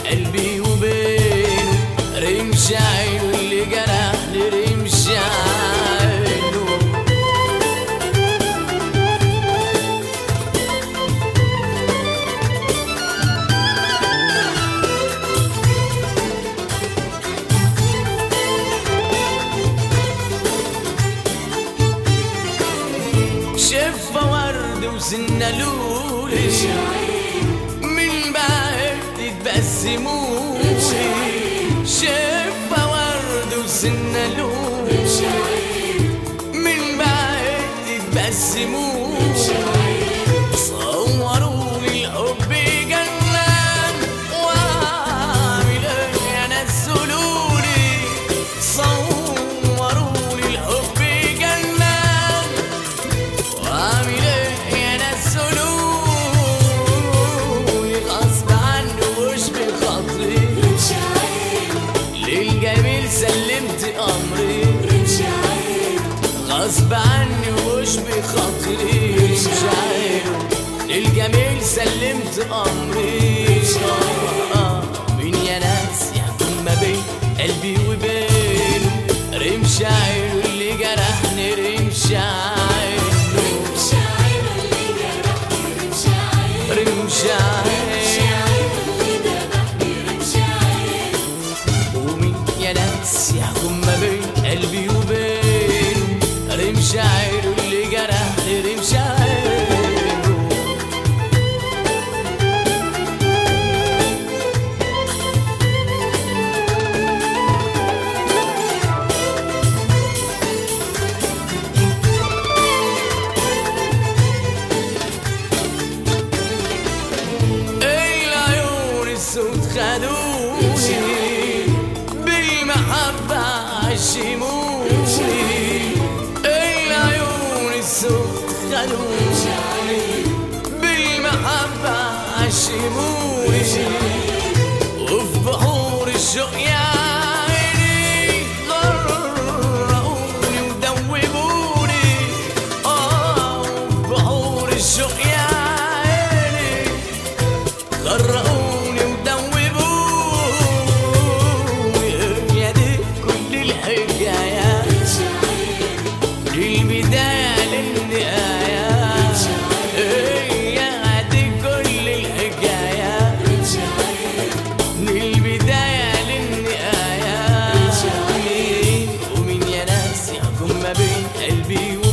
قلبي وبينه رمش عينه اللي جرحني رمش عينه شفة ورد وسنة لولي من بعد تتبسمولي شفة ورد وسنة لولي من بعد تتبسمولي صوروا لي الحب جنان واعمل ايه انا السلولي صوروا لي الحب جنان واعمل ايه انا السلولي غصب عني وش بخاطري للجميل سلمت امري غصب عني وش بخاطري مش عارف للجميل سلمت امري آه، مين يا ناس يحكم ما بين قلبي وبينه رمش عينه اللي جرحني رمش عينه رمش عينه ومين يا ناس يحكم ما بين قلبي وبينه رمش عينه اللي جرحني رمش عينه العيون السود خدوني بالمحبة عشموني العيون السود خدوني بالمحبة عشموني وفي بحور الشوق يا عيني غرقوني ودوبوني اه وفي بحور الشوق يا عيني غرقوني ودوبوني يا دي كل الحكايات البداية للنهاية هي دي كل الحكايات من البداية للنهاية ومين يا ناس يحكم ما بين قلبي